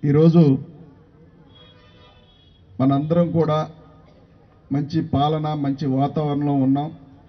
ఈరోజు మనందరం కూడా మంచి పాలన మంచి వాతావరణంలో ఉన్నాం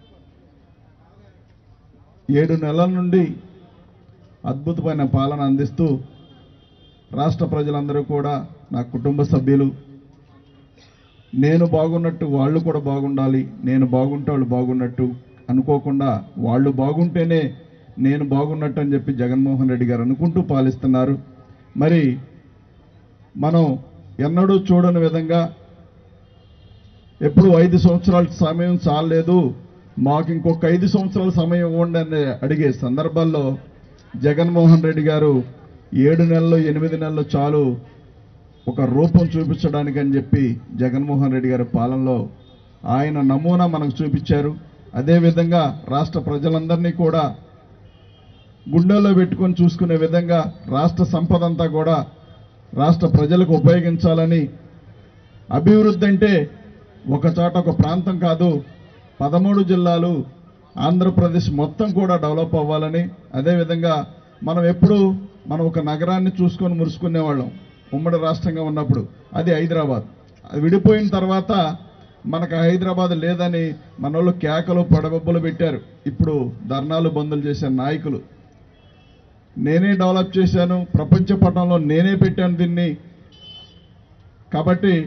ఏడు నెలల నుండి అద్భుతమైన పాలన అందిస్తూ రాష్ట్ర ప్రజలందరూ కూడా నా కుటుంబ సభ్యులు నేను బాగున్నట్టు వాళ్ళు కూడా బాగుండాలి నేను బాగుంటే వాళ్ళు బాగున్నట్టు అనుకోకుండా వాళ్ళు బాగుంటేనే నేను బాగున్నట్టు అని చెప్పి జగన్మోహన్ రెడ్డి గారు అనుకుంటూ పాలిస్తున్నారు మరి మనం ఎన్నడూ చూడని విధంగా ఎప్పుడు ఐదు సంవత్సరాల సమయం చాలలేదు మాకు ఇంకొక ఐదు సంవత్సరాల సమయం ఇవ్వండి అని అడిగే సందర్భాల్లో జగన్మోహన్ రెడ్డి గారు ఏడు నెలలు ఎనిమిది నెలలు చాలు ఒక రూపం చూపించడానికి అని చెప్పి జగన్మోహన్ రెడ్డి గారి పాలనలో ఆయన నమూనా మనకు చూపించారు అదేవిధంగా రాష్ట్ర ప్రజలందరినీ కూడా గుండెల్లో పెట్టుకొని చూసుకునే విధంగా రాష్ట్ర సంపద అంతా కూడా రాష్ట్ర ప్రజలకు ఉపయోగించాలని అభివృద్ధి అంటే ఒక చోట ఒక ప్రాంతం కాదు పదమూడు జిల్లాలు ఆంధ్రప్రదేశ్ మొత్తం కూడా డెవలప్ అవ్వాలని అదేవిధంగా మనం ఎప్పుడు మనం ఒక నగరాన్ని చూసుకొని మురుసుకునేవాళ్ళం ఉమ్మడి రాష్ట్రంగా ఉన్నప్పుడు అది హైదరాబాద్ అది విడిపోయిన తర్వాత మనకు హైదరాబాద్ లేదని మన వాళ్ళు కేకలు పడబొబ్బలు పెట్టారు ఇప్పుడు ధర్నాలు బందులు చేసే నాయకులు నేనే డెవలప్ చేశాను ప్రపంచ పటంలో నేనే పెట్టాను దీన్ని కాబట్టి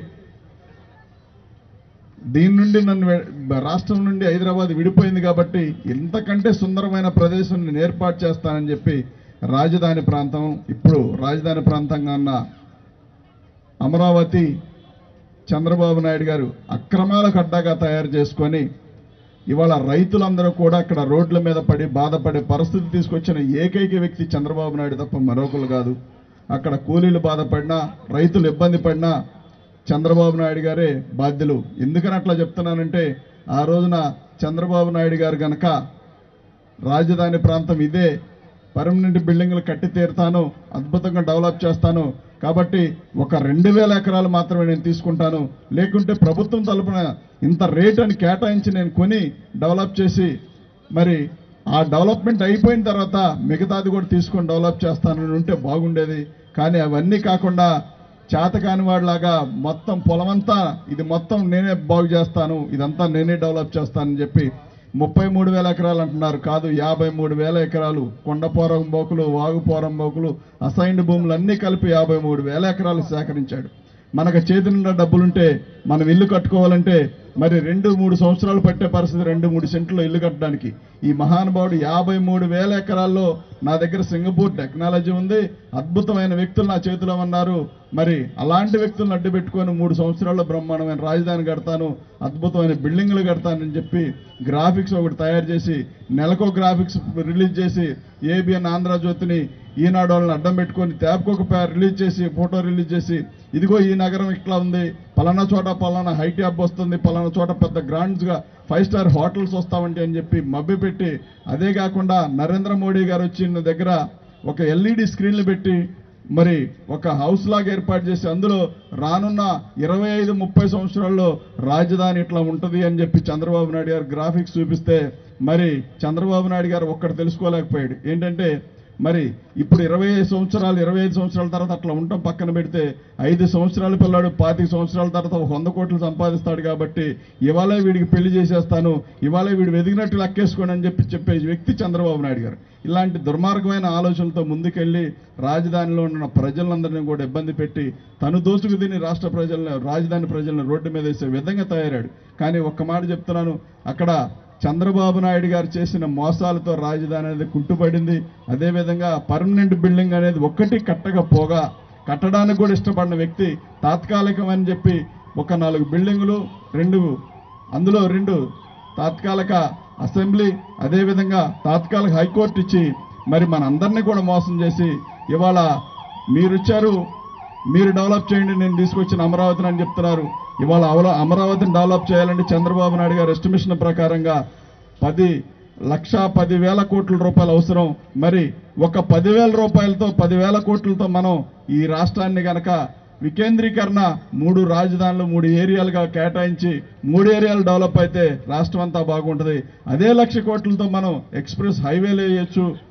దీని నుండి నన్ను వె- రాష్ట్రం నుండి హైదరాబాద్ విడిపోయింది కాబట్టి ఇంతకంటే సుందరమైన ప్రదేశం నేను ఏర్పాటు చేస్తానని చెప్పి రాజధాని ప్రాంతం ఇప్పుడు రాజధాని ప్రాంతంగా ఉన్న అమరావతి చంద్రబాబు నాయుడు గారు అక్రమాలకు అడ్డాగా తయారు చేసుకొని ఇవాళ రైతులందరూ కూడా అక్కడ రోడ్ల మీద పడి బాధపడే పరిస్థితి తీసుకొచ్చిన ఏకైక వ్యక్తి చంద్రబాబు నాయుడు తప్ప మరొకరు కాదు అక్కడ కూలీలు బాధపడినా రైతులు ఇబ్బంది పడినా చంద్రబాబు నాయుడు గారే బాధ్యులు ఎందుకని అట్లా చెప్తున్నానంటే ఆ రోజున చంద్రబాబు నాయుడు గారు గనక రాజధాని ప్రాంతం ఇదే పర్మనెంట్ బిల్డింగ్లు కట్టి తీరుతాను అద్భుతంగా డెవలప్ చేస్తాను కాబట్టి ఒక రెండు వేల ఎకరాలు మాత్రమే నేను తీసుకుంటాను లేకుంటే ప్రభుత్వం తరపున ఇంత రేట్ అని కేటాయించి నేను కొని డెవలప్ చేసి మరి ఆ డెవలప్మెంట్ అయిపోయిన తర్వాత మిగతాది కూడా తీసుకొని డెవలప్ చేస్తానని ఉంటే బాగుండేది కానీ అవన్నీ కాకుండా చేతకాని వాడిలాగా మొత్తం పొలమంతా ఇది మొత్తం నేనే బాగు చేస్తాను ఇదంతా నేనే డెవలప్ చేస్తానని చెప్పి ముప్పై మూడు వేల ఎకరాలు అంటున్నారు కాదు యాభై మూడు వేల ఎకరాలు కొండపోరం బోకులు వాగుపోరం బోకులు అసైన్డ్ భూములు అన్నీ కలిపి యాభై మూడు వేల ఎకరాలు సేకరించాడు మనకు చేతి నిండా డబ్బులుంటే మనం ఇల్లు కట్టుకోవాలంటే మరి రెండు మూడు సంవత్సరాలు పట్టే పరిస్థితి రెండు మూడు సెంట్లో ఇల్లు కట్టడానికి ఈ మహానుభావుడు యాభై మూడు వేల ఎకరాల్లో నా దగ్గర సింగపూర్ టెక్నాలజీ ఉంది అద్భుతమైన వ్యక్తులు నా చేతిలో ఉన్నారు మరి అలాంటి వ్యక్తులను అడ్డు పెట్టుకొని మూడు సంవత్సరాల్లో బ్రహ్మాండమైన రాజధాని కడతాను అద్భుతమైన బిల్డింగ్లు కడతానని చెప్పి గ్రాఫిక్స్ ఒకటి తయారు చేసి నెలకో గ్రాఫిక్స్ రిలీజ్ చేసి ఏబిఎన్ ఆంధ్రజ్యోతిని ఈనాడు వాళ్ళని అడ్డం పెట్టుకొని ట్యాబ్కి ఒక పే- రిలీజ్ చేసి ఫోటో రిలీజ్ చేసి ఇదిగో ఈ నగరం ఇట్లా ఉంది పలానా చోట పలానా హై ట్యాబ్ వస్తుంది పలానా చోట పెద్ద గ్రాండ్స్గా ఫైవ్ స్టార్ హోటల్స్ వస్తామంటే అని చెప్పి మభ్యపెట్టి అదే కాకుండా నరేంద్ర మోడీ గారు వచ్చిన దగ్గర ఒక ఎల్ఈడి స్క్రీన్లు పెట్టి మరి ఒక హౌస్ లాగా ఏర్పాటు చేసి అందులో రానున్న ఇరవై ఐదు ముప్పై సంవత్సరాల్లో రాజధాని ఇట్లా ఉంటుంది అని చెప్పి చంద్రబాబు నాయుడు గారు గ్రాఫిక్స్ చూపిస్తే మరి చంద్రబాబు నాయుడు గారు ఒక్కటి తెలుసుకోలేకపోయాడు ఏంటంటే మరి ఇప్పుడు ఇరవై ఐదు సంవత్సరాలు ఇరవై ఐదు సంవత్సరాల తర్వాత అట్లా ఉండటం పక్కన పెడితే ఐదు సంవత్సరాల పిల్లాడు పాతిక సంవత్సరాల తర్వాత ఒక వంద కోట్లు సంపాదిస్తాడు కాబట్టి ఇవాళే వీడికి పెళ్లి చేసేస్తాను ఇవాళే వీడు వెదిగినట్టు లెక్కేసుకోండి అని చెప్పి చెప్పే వ్యక్తి చంద్రబాబు నాయుడు గారు ఇలాంటి దుర్మార్గమైన ఆలోచనలతో ముందుకెళ్లి రాజధానిలో ఉన్న ప్రజలందరినీ కూడా ఇబ్బంది పెట్టి తను దోచుకు తిని రాష్ట్ర ప్రజలను రాజధాని ప్రజలను రోడ్డు మీద వేసే విధంగా తయారాడు కానీ ఒక్క మాట చెప్తున్నాను అక్కడ చంద్రబాబు నాయుడు గారు చేసిన మోసాలతో రాజధాని అనేది కుంటుపడింది అదేవిధంగా పర్మనెంట్ బిల్డింగ్ అనేది ఒక్కటి కట్టకపోగా కట్టడానికి కూడా ఇష్టపడిన వ్యక్తి తాత్కాలికమని చెప్పి ఒక నాలుగు బిల్డింగులు రెండు అందులో రెండు తాత్కాలిక అసెంబ్లీ అదేవిధంగా తాత్కాలిక హైకోర్టు ఇచ్చి మరి మన అందరినీ కూడా మోసం చేసి ఇవాళ మీరు ఇచ్చారు మీరు డెవలప్ చేయండి నేను తీసుకొచ్చిన అమరావతిని అని చెప్తున్నారు ఇవాళ అవల అమరావతిని డెవలప్ చేయాలంటే చంద్రబాబు నాయుడు గారు ఎస్టిమేషన్ ప్రకారంగా పది లక్ష పదివేల కోట్ల రూపాయలు అవసరం మరి ఒక పదివేల రూపాయలతో పదివేల కోట్లతో మనం ఈ రాష్ట్రాన్ని గనక వికేంద్రీకరణ మూడు రాజధానులు మూడు ఏరియాలుగా కేటాయించి మూడు ఏరియాలు డెవలప్ అయితే రాష్ట్రం అంతా బాగుంటుంది అదే లక్ష కోట్లతో మనం ఎక్స్ప్రెస్ హైవేలు వేయొచ్చు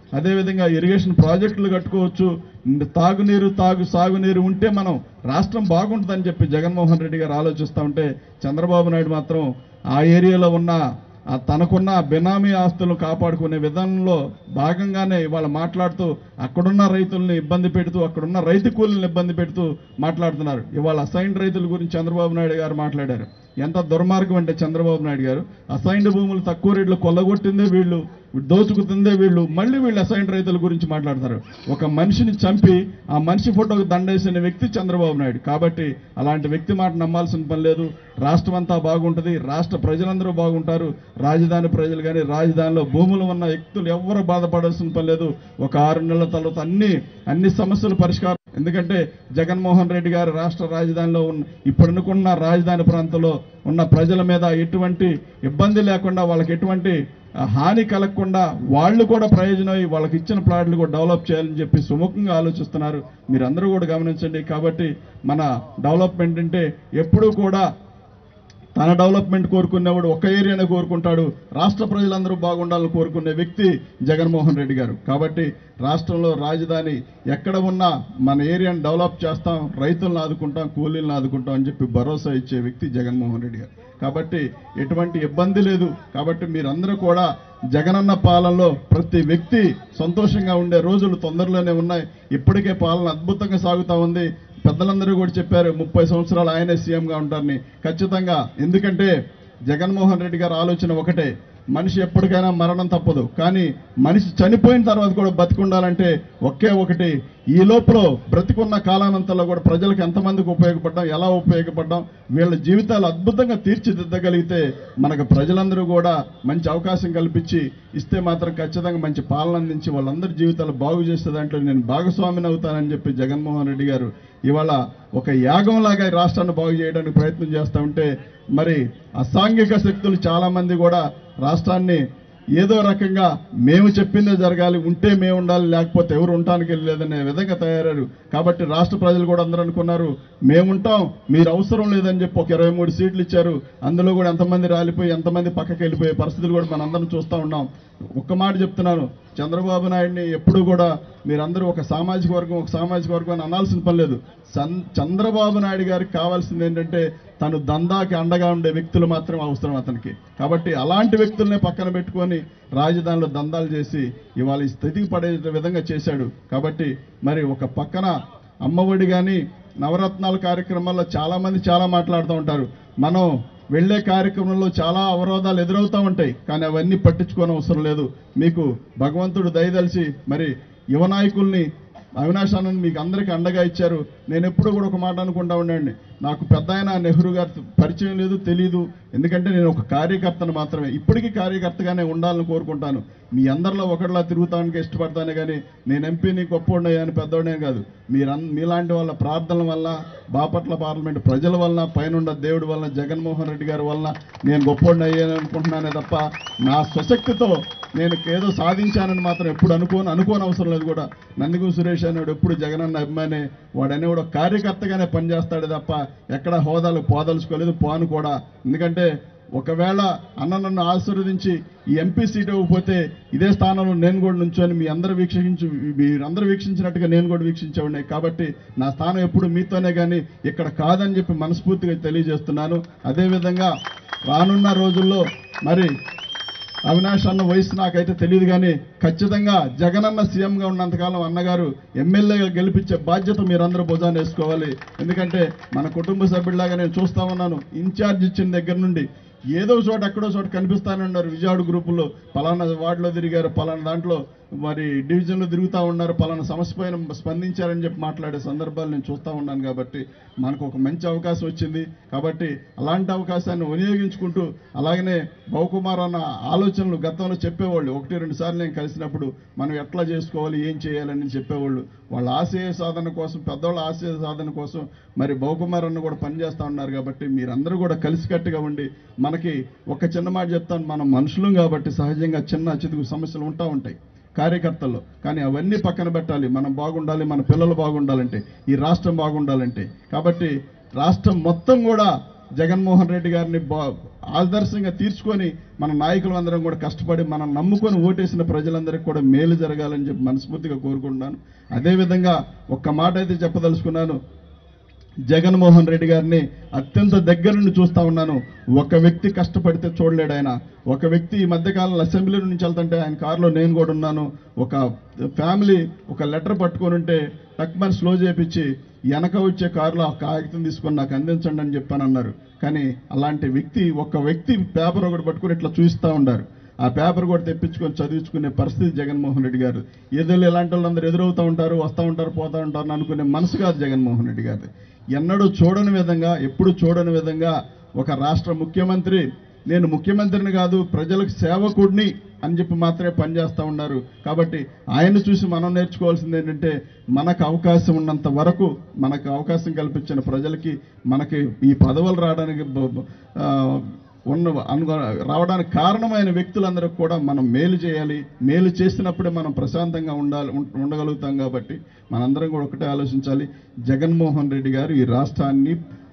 అదేవిధంగా ఇరిగేషన్ ప్రాజెక్టులు కట్టుకోవచ్చు తాగునీరు తాగు సాగునీరు ఉంటే మనం రాష్ట్రం బాగుంటుందని చెప్పి జగన్మోహన్ రెడ్డి గారు ఆలోచిస్తూ ఉంటే చంద్రబాబు నాయుడు మాత్రం ఆ ఏరియాలో ఉన్న ఆ తనకున్న బెనామీ ఆస్తులను కాపాడుకునే విధానంలో భాగంగానే ఇవాళ మాట్లాడుతూ అక్కడున్న రైతుల్ని ఇబ్బంది పెడుతూ అక్కడున్న రైతు కూలీలను ఇబ్బంది పెడుతూ మాట్లాడుతున్నారు ఇవాళ అసైన్డ్ రైతుల గురించి చంద్రబాబు నాయుడు గారు మాట్లాడారు ఎంత దుర్మార్గం అంటే చంద్రబాబు నాయుడు గారు అసైన్డ్ భూములు తక్కువ రేట్లు కొల్లగొట్టిందే వీళ్ళు దోచుకుతుందే వీళ్ళు మళ్ళీ వీళ్ళు అసైన్డ్ రైతుల గురించి మాట్లాడతారు ఒక మనిషిని చంపి ఆ మనిషి ఫోటోకు దండేసిన వ్యక్తి చంద్రబాబు నాయుడు కాబట్టి అలాంటి వ్యక్తి మాట నమ్మాల్సిన పని లేదు రాష్ట్రం అంతా బాగుంటుంది రాష్ట్ర ప్రజలందరూ బాగుంటారు రాజధాని ప్రజలు కానీ రాజధానిలో భూములు ఉన్న వ్యక్తులు ఎవ్వరూ బాధపడాల్సిన పని లేదు ఒక ఆరు నెలల తర్వాత అన్ని అన్ని సమస్యలు పరిష్కారం ఎందుకంటే జగన్మోహన్ రెడ్డి గారు రాష్ట్ర రాజధానిలో ఉన్న ఇప్పుడు అనుకున్న రాజధాని ప్రాంతంలో ఉన్న ప్రజల మీద ఎటువంటి ఇబ్బంది లేకుండా వాళ్ళకి ఎటువంటి ఆ, హాని కలగకుండా వాళ్ళు కూడా ప్రయోజనం వాళ్ళకి ఇచ్చిన ప్లాట్లు కూడా డెవలప్ చేయాలని చెప్పి సుముఖంగా ఆలోచిస్తున్నారు మీరందరూ కూడా గమనించండి కాబట్టి మన డెవలప్మెంట్ అంటే ఎప్పుడూ కూడా తన డెవలప్మెంట్ కోరుకునేవాడు ఒక ఏరియానే కోరుకుంటాడు రాష్ట్ర ప్రజలందరూ బాగుండాలని కోరుకునే వ్యక్తి జగన్మోహన్ రెడ్డి గారు కాబట్టి రాష్ట్రంలో రాజధాని ఎక్కడ ఉన్నా మన ఏరియాను డెవలప్ చేస్తాం రైతులను ఆదుకుంటాం కూలీలను ఆదుకుంటాం అని చెప్పి భరోసా ఇచ్చే వ్యక్తి జగన్మోహన్ రెడ్డి గారు కాబట్టి ఎటువంటి ఇబ్బంది లేదు కాబట్టి మీరందరూ కూడా జగనన్న పాలనలో ప్రతి వ్యక్తి సంతోషంగా ఉండే రోజులు తొందరలోనే ఉన్నాయి ఇప్పటికే పాలన అద్భుతంగా సాగుతా ఉంది పెద్దలందరూ కూడా చెప్పారు ముప్పై సంవత్సరాలు ఆయనే సీఎంగా ఉంటారని ఖచ్చితంగా ఎందుకంటే జగన్మోహన్ రెడ్డి గారి ఆలోచన ఒకటే మనిషి ఎప్పటికైనా మరణం తప్పదు కానీ మనిషి చనిపోయిన తర్వాత కూడా బతికుండాలంటే ఒకే ఒకటి ఈ లోపల బ్రతికున్న కాలానంతలో కూడా ప్రజలకు ఎంతమందికి ఉపయోగపడ్డాం ఎలా ఉపయోగపడ్డాం వీళ్ళ జీవితాలు అద్భుతంగా తీర్చిదిద్దగలిగితే మనకు ప్రజలందరూ కూడా మంచి అవకాశం కల్పించి ఇస్తే మాత్రం ఖచ్చితంగా మంచి పాలన అందించి వాళ్ళందరి జీవితాలు బాగు చేసే దాంట్లో నేను భాగస్వామిని అవుతానని చెప్పి జగన్మోహన్ రెడ్డి గారు ఇవాళ ఒక యాగంలాగా ఈ రాష్ట్రాన్ని బాగు చేయడానికి ప్రయత్నం చేస్తూ ఉంటే మరి అసాంఘిక శక్తులు చాలా మంది కూడా రాష్ట్రాన్ని ఏదో రకంగా మేము చెప్పిందే జరగాలి ఉంటే మేము ఉండాలి లేకపోతే ఎవరు ఉండటానికి లేదనే విధంగా తయారయ్యారు కాబట్టి రాష్ట్ర ప్రజలు కూడా అందరూ అనుకున్నారు మేముంటాం మీరు అవసరం లేదని చెప్పి ఒక ఇరవై మూడు సీట్లు ఇచ్చారు అందులో కూడా ఎంతమంది రాలిపోయి ఎంతమంది పక్కకి వెళ్ళిపోయే పరిస్థితులు కూడా మనందరం చూస్తూ ఉన్నాం ఒక్క మాట చెప్తున్నాను చంద్రబాబు నాయుడిని ఎప్పుడూ కూడా మీరందరూ ఒక సామాజిక వర్గం ఒక సామాజిక వర్గం అని అనాల్సిన పని లేదు చం- చంద్రబాబు నాయుడు గారికి కావాల్సింది ఏంటంటే తను దందాకి అండగా ఉండే వ్యక్తులు మాత్రం అవసరం అతనికి కాబట్టి అలాంటి వ్యక్తులనే పక్కన పెట్టుకొని రాజధానిలో దందాలు చేసి ఇవాళ ఈ స్థితికి పడే విధంగా చేశాడు కాబట్టి మరి ఒక పక్కన అమ్మఒడి కానీ నవరత్నాల కార్యక్రమాల్లో చాలా మంది చాలా మాట్లాడుతూ ఉంటారు మనం వెళ్ళే కార్యక్రమంలో చాలా అవరోధాలు ఎదురవుతూ ఉంటాయి కానీ అవన్నీ పట్టించుకోని అవసరం లేదు మీకు భగవంతుడు దయదలిచి మరి యువ నాయకుల్ని అవినాష్ అన్నని మీకు అందరికీ అండగా ఇచ్చారు నేను ఎప్పుడూ కూడా ఒక మాట అనుకుంటా ఉండండి నాకు పెద్ద ఆయన నెహ్రూ గారి పరిచయం లేదు తెలియదు ఎందుకంటే నేను ఒక కార్యకర్తను మాత్రమే ఇప్పటికీ కార్యకర్తగానే ఉండాలని కోరుకుంటాను మీ అందరిలో ఒకటిలా తిరుగుతానికి ఇష్టపడతానే కానీ నేను ఎంపీని గొప్పోడిని అని పెద్దోడే కాదు మీరం మీలాంటి వాళ్ళ ప్రార్థనల వల్ల బాపట్ల పార్లమెంట్ ప్రజల వలన పైనుండ దేవుడి వలన జగన్మోహన్ రెడ్డి గారి వలన నేను గొప్పోడిని అయ్యాను అనుకుంటున్నానే తప్ప నా స్వశక్తితో నేను ఏదో సాధించానని మాత్రం ఎప్పుడు అనుకోను అనుకోని అవసరం లేదు కూడా నందిగు సురేష్ అనేవాడు ఎప్పుడు జగనన్న అభిమానే వాడు అనేవాడు ఒక కార్యకర్తగానే పనిచేస్తాడు తప్ప ఎక్కడ హోదాలు పోదలుచుకోలేదు పోను కూడా ఎందుకంటే ఒకవేళ అన్న నన్ను ఆశీర్వదించి ఈ ఎంపీ సీట్ ఇవ్వకపోతే ఇదే స్థానంలో నేను కూడా నుంచొని మీ అందరూ వీక్షించు మీరందరూ వీక్షించినట్టుగా నేను కూడా వీక్షించేవాడిని కాబట్టి నా స్థానం ఎప్పుడు మీతోనే కానీ ఇక్కడ కాదని చెప్పి మనస్ఫూర్తిగా తెలియజేస్తున్నాను అదేవిధంగా రానున్న రోజుల్లో మరి అవినాష్ అన్న వయసు నాకైతే తెలియదు కానీ ఖచ్చితంగా జగనన్న సీఎంగా ఉన్నంతకాలం అన్నగారు ఎమ్మెల్యేగా గెలిపించే బాధ్యత మీరందరూ భుజాన్ని వేసుకోవాలి ఎందుకంటే మన కుటుంబ సభ్యుడిలాగా నేను చూస్తా ఉన్నాను ఇన్ఛార్జ్ ఇచ్చిన దగ్గర నుండి ఏదో చోట ఎక్కడో చోట కనిపిస్తానన్నారు విజయవాడ గ్రూపుల్లో పలానా వార్డులో తిరిగారు పలానా దాంట్లో మరి డివిజన్లో తిరుగుతూ ఉన్నారు పలానా సమస్య పైన స్పందించారని చెప్పి మాట్లాడే సందర్భాలు నేను చూస్తూ ఉన్నాను కాబట్టి మనకు ఒక మంచి అవకాశం వచ్చింది కాబట్టి అలాంటి అవకాశాన్ని వినియోగించుకుంటూ అలాగనే బహుకుమార్ అన్న ఆలోచనలు గతంలో చెప్పేవాళ్ళు ఒకటి రెండు సార్లు నేను కలిసినప్పుడు మనం ఎట్లా చేసుకోవాలి ఏం చేయాలని చెప్పేవాళ్ళు వాళ్ళ ఆశయ సాధన కోసం పెద్దవాళ్ళ ఆశయ సాధన కోసం మరి బహుకుమార్ అన్న కూడా పనిచేస్తూ ఉన్నారు కాబట్టి మీరందరూ కూడా కలిసికట్టుగా ఉండి మనకి ఒక చిన్న మాట చెప్తాను మనం మనుషులం కాబట్టి సహజంగా చిన్న చితుకు సమస్యలు ఉంటా ఉంటాయి కార్యకర్తల్లో కానీ అవన్నీ పక్కన పెట్టాలి మనం బాగుండాలి మన పిల్లలు బాగుండాలంటే ఈ రాష్ట్రం బాగుండాలంటే కాబట్టి రాష్ట్రం మొత్తం కూడా జగన్మోహన్ రెడ్డి గారిని బా- ఆదర్శంగా తీర్చుకొని మన నాయకులందరం కూడా కష్టపడి మనం నమ్ముకొని ఓటేసిన ప్రజలందరికీ కూడా మేలు జరగాలని చెప్పి మనస్ఫూర్తిగా కోరుకుంటున్నాను అదేవిధంగా ఒక్క మాట అయితే చెప్పదలుచుకున్నాను జగన్మోహన్ రెడ్డి గారిని అత్యంత దగ్గర నుండి చూస్తా ఉన్నాను ఒక వ్యక్తి కష్టపడితే చూడలేడు ఆయన ఒక వ్యక్తి ఈ మధ్యకాలంలో అసెంబ్లీ నుంచి వెళ్తుంటే ఆయన కారులో నేను కూడా ఉన్నాను ఒక ఫ్యామిలీ ఒక లెటర్ పట్టుకొని ఉంటే టక్మని స్లో చేపించి వెనక వచ్చే కారులో ఆ కాగితం తీసుకొని నాకు అందించండి అని చెప్పాను అన్నారు కానీ అలాంటి వ్యక్తి ఒక వ్యక్తి పేపర్ ఒకటి పట్టుకొని ఇట్లా చూస్తూ ఉండారు ఆ పేపర్ కూడా తెప్పించుకొని చదివించుకునే పరిస్థితి జగన్మోహన్ రెడ్డి గారు ఏదో ఇలాంటి వాళ్ళందరూ ఎదురవుతూ ఉంటారు వస్తూ ఉంటారు పోతూ ఉంటారు అని అనుకునే మనసు కాదు జగన్మోహన్ రెడ్డి గారు ఎన్నడూ చూడని విధంగా ఎప్పుడు చూడని విధంగా ఒక రాష్ట్ర ముఖ్యమంత్రి నేను ముఖ్యమంత్రిని కాదు ప్రజలకు సేవకుడిని అని చెప్పి మాత్రమే పనిచేస్తూ ఉన్నారు కాబట్టి ఆయన చూసి మనం నేర్చుకోవాల్సింది ఏంటంటే మనకు అవకాశం ఉన్నంత వరకు మనకు అవకాశం కల్పించిన ప్రజలకి మనకి ఈ పదవులు రావడానికి బ- బ- ఆ, ఉన్న అను రావడానికి కారణమైన వ్యక్తులందరూ కూడా మనం మేలు చేయాలి మేలు చేసినప్పుడే మనం ప్రశాంతంగా ఉండాలి ఉం- ఉండగలుగుతాం కాబట్టి మనందరం కూడా ఒకటే ఆలోచించాలి జగన్మోహన్ రెడ్డి గారు ఈ రాష్ట్రాన్ని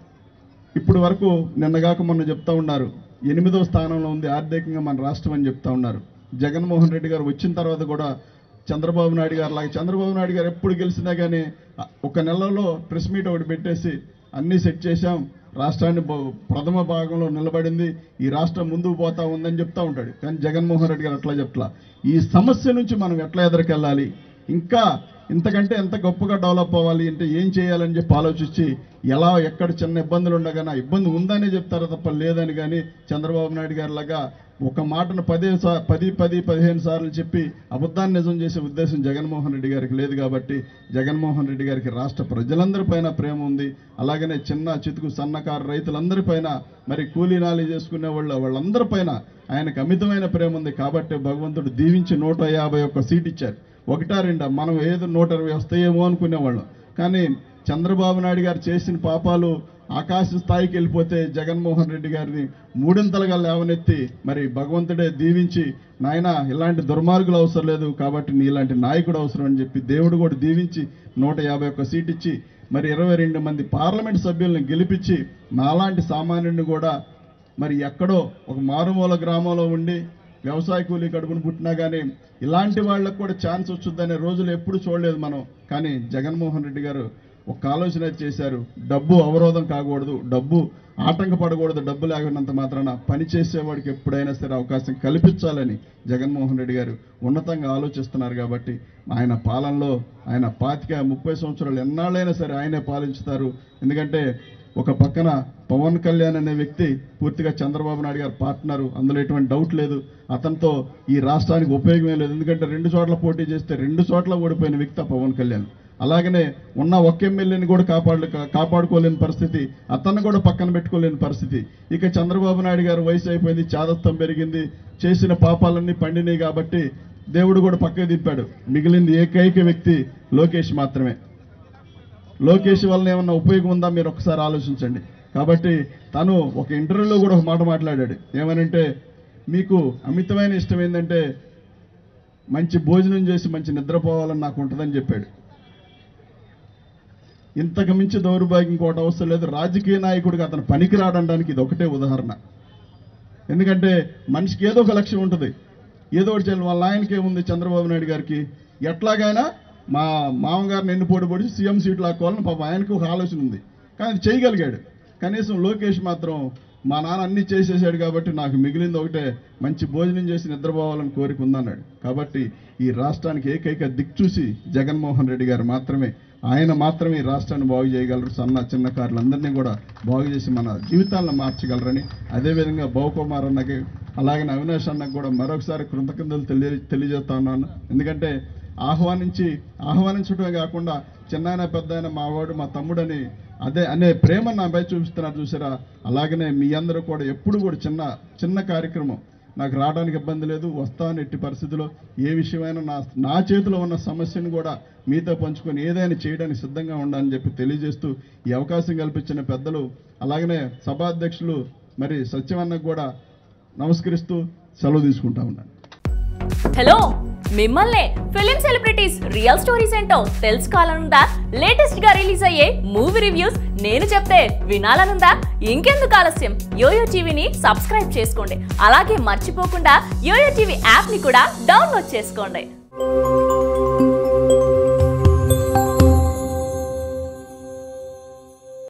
ఇప్పుడు వరకు నిన్నగాక మొన్న చెప్తా ఉన్నారు ఎనిమిదో స్థానంలో ఉంది ఆర్థికంగా మన రాష్ట్రం అని చెప్తా ఉన్నారు జగన్మోహన్ రెడ్డి గారు వచ్చిన తర్వాత కూడా చంద్రబాబు నాయుడు గారు లాగా చంద్రబాబు నాయుడు గారు ఎప్పుడు గెలిచినా కానీ ఆ, ఒక నెలలో ప్రెస్ మీట్ ఒకటి పెట్టేసి అన్నీ సెట్ చేశాం రాష్ట్రాన్ని బ- ప్రథమ భాగంలో నిలబడింది ఈ రాష్ట్రం ముందుకు పోతా ఉందని చెప్తా ఉంటాడు కానీ జగన్మోహన్ రెడ్డి గారు అట్లా చెప్తలా ఈ సమస్య నుంచి మనం ఎట్లా ఎదురుకెళ్ళాలి ఇంకా ఇంతకంటే ఎంత గొప్పగా డెవలప్ అవ్వాలి అంటే ఏం చేయాలని చెప్పి ఆలోచించి ఎలా ఎక్కడ చిన్న ఇబ్బందులు ఉండగానే ఆ ఇబ్బంది ఉందనే చెప్తారు తప్ప లేదని కానీ చంద్రబాబు నాయుడు గారి లాగా ఒక మాటను పదే సా- పది పది పదిహేను సార్లు చెప్పి అబద్ధాన్ని నిజం చేసే ఉద్దేశం జగన్మోహన్ రెడ్డి గారికి లేదు కాబట్టి జగన్మోహన్ రెడ్డి గారికి రాష్ట్ర ప్రజలందరి పైన ప్రేమ ఉంది అలాగనే చిన్న చితుకు సన్నకారు రైతులందరి పైన మరి కూలీ నాలి చేసుకునే వాళ్ళు వాళ్ళందరి పైన ఆయనకు అమితమైన ప్రేమ ఉంది కాబట్టి భగవంతుడు దీవించి నూట యాభై ఒక్క సీట్ ఇచ్చారు ఒకటా రెండా మనం ఏదో నూట ఇరవై వస్తాయేమో అనుకునేవాళ్ళం కానీ చంద్రబాబు నాయుడు గారు చేసిన పాపాలు ఆకాశ స్థాయికి వెళ్ళిపోతే జగన్మోహన్ రెడ్డి గారిని మూడింతలుగా లేవనెత్తి మరి భగవంతుడే దీవించి నాయన ఇలాంటి దుర్మార్గులు అవసరం లేదు కాబట్టి నీ ఇలాంటి నాయకుడు అవసరం అని చెప్పి దేవుడు కూడా దీవించి నూట యాభై ఒక్క సీట్ ఇచ్చి మరి ఇరవై రెండు మంది పార్లమెంట్ సభ్యులను గెలిపించి నాలాంటి సామాన్యుడిని కూడా మరి ఎక్కడో ఒక మారుమూల గ్రామంలో ఉండి వ్యవసాయ కూలీ కడుపును పుట్టినా కానీ ఇలాంటి వాళ్ళకు కూడా ఛాన్స్ వచ్చుద్దనే రోజులు ఎప్పుడు చూడలేదు మనం కానీ జగన్మోహన్ రెడ్డి గారు ఒక ఆలోచన అయితే చేశారు డబ్బు అవరోధం కాకూడదు డబ్బు ఆటంకపడకూడదు డబ్బు లేకున్నంత మాత్రాన పని చేసేవాడికి ఎప్పుడైనా సరే అవకాశం కల్పించాలని జగన్మోహన్ రెడ్డి గారు ఉన్నతంగా ఆలోచిస్తున్నారు కాబట్టి ఆయన పాలనలో ఆయన పాతిక ముప్పై సంవత్సరాలు ఎన్నాళ్ళైనా సరే ఆయనే పాలించుతారు ఎందుకంటే ఒక పక్కన పవన్ కళ్యాణ్ అనే వ్యక్తి పూర్తిగా చంద్రబాబు నాయుడు గారు పార్ట్నరు అందులో ఎటువంటి డౌట్ లేదు అతనితో ఈ రాష్ట్రానికి ఉపయోగమే లేదు ఎందుకంటే రెండు చోట్ల పోటీ చేస్తే రెండు చోట్ల ఓడిపోయిన వ్యక్తి ఆ పవన్ కళ్యాణ్ అలాగనే ఉన్న ఒక్క ఎమ్మెల్యేని కూడా కాపాడు కాపాడుకోలేని పరిస్థితి అతన్ని కూడా పక్కన పెట్టుకోలేని పరిస్థితి ఇక చంద్రబాబు నాయుడు గారు వయసు అయిపోయింది చాదస్తం పెరిగింది చేసిన పాపాలన్నీ పండినాయి కాబట్టి దేవుడు కూడా పక్కకు తిప్పాడు మిగిలింది ఏకైక వ్యక్తి లోకేష్ మాత్రమే లోకేష్ వల్ల ఏమన్నా ఉపయోగం ఉందా మీరు ఒకసారి ఆలోచించండి కాబట్టి తను ఒక ఇంటర్వ్యూలో కూడా ఒక మాట మాట్లాడాడు ఏమనంటే మీకు అమితమైన ఇష్టం ఏంటంటే మంచి భోజనం చేసి మంచి నిద్రపోవాలని నాకు ఉంటుందని చెప్పాడు ఇంతకు మించి దౌర్భాగ్యం ఇంకోటి అవసరం లేదు రాజకీయ నాయకుడికి అతను పనికి రావడానికి ఇది ఒకటే ఉదాహరణ ఎందుకంటే మనిషికి ఏదో ఒక లక్ష్యం ఉంటుంది ఏదో ఒకటి చేయాలి వాళ్ళ ఆయనకి ఏముంది చంద్రబాబు నాయుడు గారికి ఎట్లాగైనా మా మామగారిని ఎన్ని పోటీ పొడి సీఎం సీట్ లాక్కోవాలని పాప ఆయనకి ఒక ఆలోచన ఉంది కానీ అది చేయగలిగాడు కనీసం లోకేష్ మాత్రం మా నాన్న అన్ని చేసేసాడు కాబట్టి నాకు మిగిలింది ఒకటే మంచి భోజనం చేసి నిద్రపోవాలని కోరిక ఉందన్నాడు కాబట్టి ఈ రాష్ట్రానికి ఏకైక దిక్చూసి జగన్మోహన్ రెడ్డి గారు మాత్రమే ఆయన మాత్రమే ఈ రాష్ట్రాన్ని బాగు చేయగలరు సన్న చిన్న కార్లందరినీ కూడా బాగు చేసి మన జీవితాలను మార్చగలరని అదేవిధంగా బహుకుమార్ అన్నకి అలాగే అవినాష్ అన్నకు కూడా మరొకసారి కృతజ్ఞతలు తెలియ తెలియజేస్తా ఉన్నాను ఎందుకంటే ఆహ్వానించి ఆహ్వానించడమే కాకుండా చిన్నాయన పెద్ద మావాడు మా తమ్ముడని అదే అనే ప్రేమ నాపై చూపిస్తున్నారు చూసారా అలాగనే మీ అందరూ కూడా ఎప్పుడు కూడా చిన్న చిన్న కార్యక్రమం నాకు రావడానికి ఇబ్బంది లేదు వస్తాను ఎట్టి పరిస్థితిలో ఏ విషయమైనా నా నా చేతిలో ఉన్న సమస్యను కూడా మీతో పంచుకొని ఏదైనా చేయడానికి సిద్ధంగా ఉండాలని చెప్పి తెలియజేస్తూ ఈ అవకాశం కల్పించిన పెద్దలు అలాగనే సభాధ్యక్షులు మరి సత్యవన్నకు కూడా నమస్కరిస్తూ సెలవు తీసుకుంటా ఉన్నాను హలో మిమ్మల్నే ఫిలిం సెలబ్రిటీస్ రియల్ స్టోరీస్ ఏంటో తెలుసుకోవాలనుందా లేటెస్ట్ గా రిలీజ్ అయ్యే మూవీ రివ్యూస్ నేను చెప్తే వినాలనుందా ఇంకెందుకు ఆలస్యం యోయో టీవీని సబ్స్క్రైబ్ చేసుకోండి అలాగే మర్చిపోకుండా యోయో టీవీ యాప్ ని కూడా డౌన్లోడ్ చేసుకోండి